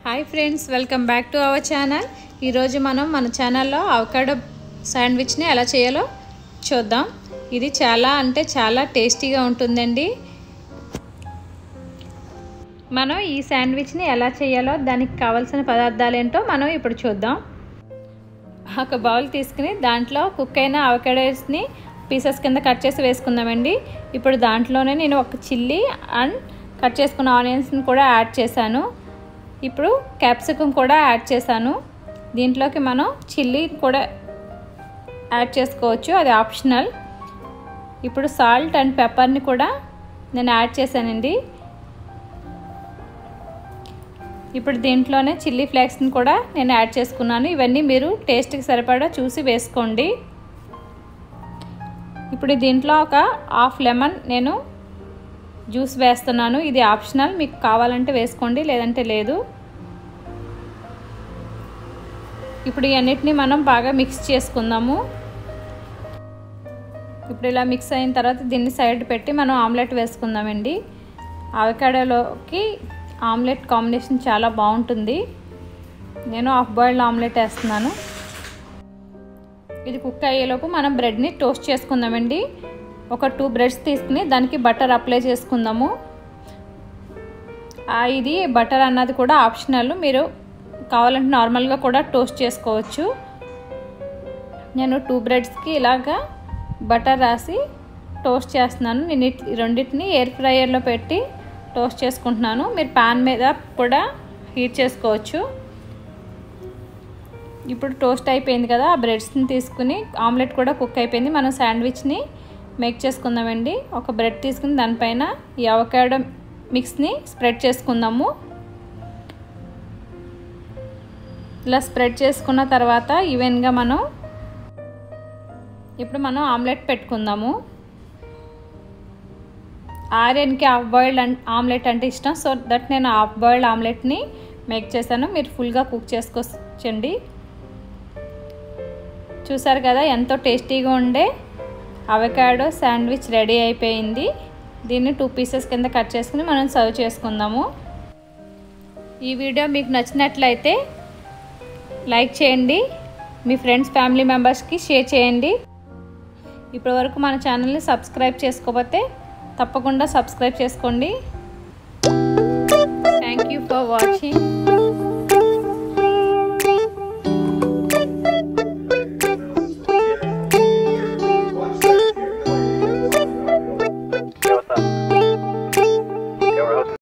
hi friends welcome back to our channel ఈరోజు మనం మన ఛానల్లో అవకాడో శాండ్విచ్ని ఎలా చేయాలో చూద్దాం ఇది చాలా అంటే చాలా టేస్టీగా ఉంటుందండి మనం ఈ శాండ్విచ్ని ఎలా చేయాలో దానికి కావాల్సిన పదార్థాలు ఏంటో మనం ఇప్పుడు చూద్దాం ఒక బౌల్ తీసుకుని దాంట్లో కుక్ అయిన అవకాడోస్ని పీసెస్ కింద కట్ చేసి వేసుకుందామండి ఇప్పుడు దాంట్లోనే నేను ఒక చిల్లీ అండ్ కట్ చేసుకున్న ఆనియన్స్ని కూడా యాడ్ చేశాను ఇప్పుడు క్యాప్సికమ్ కూడా యాడ్ చేశాను దీంట్లోకి మనం చిల్లీ కూడా యాడ్ చేసుకోవచ్చు అది ఆప్షనల్ ఇప్పుడు సాల్ట్ అండ్ పెప్పర్ని కూడా నేను యాడ్ చేశానండి ఇప్పుడు దీంట్లోనే చిల్లీ ఫ్లేక్స్ని కూడా నేను యాడ్ చేసుకున్నాను ఇవన్నీ మీరు టేస్ట్కి సరిపడా చూసి వేసుకోండి ఇప్పుడు దీంట్లో ఒక హాఫ్ లెమన్ నేను జ్యూస్ వేస్తున్నాను ఇది ఆప్షనల్ మీకు కావాలంటే వేసుకోండి లేదంటే లేదు ఇప్పుడు ఇవన్నిటిని మనం బాగా మిక్స్ చేసుకుందాము ఇప్పుడు ఇలా మిక్స్ అయిన తర్వాత దీన్ని సైడ్ పెట్టి మనం ఆమ్లెట్ వేసుకుందామండి అవకాడోలోకి ఆమ్లెట్ కాంబినేషన్ చాలా బాగుంటుంది నేను హాఫ్ బాయిల్డ్ ఆమ్లెట్ వేస్తున్నాను ఇది కుక్ అయ్యేలోపు మనం బ్రెడ్ని టోస్ట్ చేసుకుందామండి ఒక టూ బ్రెడ్స్ తీసుకుని దానికి బటర్ అప్లై చేసుకుందాము ఇది బటర్ అన్నది కూడా ఆప్షనల్ మీరు కావాలంటే నార్మల్గా కూడా టోస్ట్ చేసుకోవచ్చు నేను టూ బ్రెడ్స్కి ఇలాగా బటర్ రాసి టోస్ట్ చేస్తున్నాను నేను రెండింటిని ఎయిర్ ఫ్రైయర్లో పెట్టి టోస్ట్ చేసుకుంటున్నాను మీరు ప్యాన్ మీద కూడా హీట్ చేసుకోవచ్చు ఇప్పుడు టోస్ట్ అయిపోయింది కదా ఆ బ్రెడ్స్ని తీసుకుని ఆమ్లెట్ కూడా కుక్ అయిపోయింది మనం శాండ్విచ్ని మేక్ చేసుకుందామండి ఒక బ్రెడ్ తీసుకుని దానిపైన ఈ అవకాడో మిక్స్ని స్ప్రెడ్ చేసుకుందాము ఇలా స్ప్రెడ్ చేసుకున్న తర్వాత ఈవెన్గా మనం ఇప్పుడు మనం ఆమ్లెట్ పెట్టుకుందాము ఆర్యన్కి హాఫ్ బాయిల్డ్ ఆమ్లెట్ అంటే ఇష్టం సో దట్ నేను హాఫ్ బాయిల్డ్ ఆమ్లెట్ని మేక్ చేశాను మీరు ఫుల్గా కుక్ చేసుకోవచ్చండి చూసారు కదా ఎంతో టేస్టీగా ఉండే అవకాడో శాండ్విచ్ రెడీ అయిపోయింది దీన్ని టూ పీసెస్ కింద కట్ చేసుకుని మనం సర్వ్ చేసుకుందాము ఈ వీడియో మీకు నచ్చినట్లయితే లైక్ చేయండి మీ ఫ్రెండ్స్ ఫ్యామిలీ మెంబర్స్కి షేర్ చేయండి ఇప్పటివరకు మన ఛానల్ని సబ్స్క్రైబ్ చేసుకోకపోతే తప్పకుండా సబ్స్క్రైబ్ చేసుకోండి థ్యాంక్ యూ ఫర్ వాచింగ్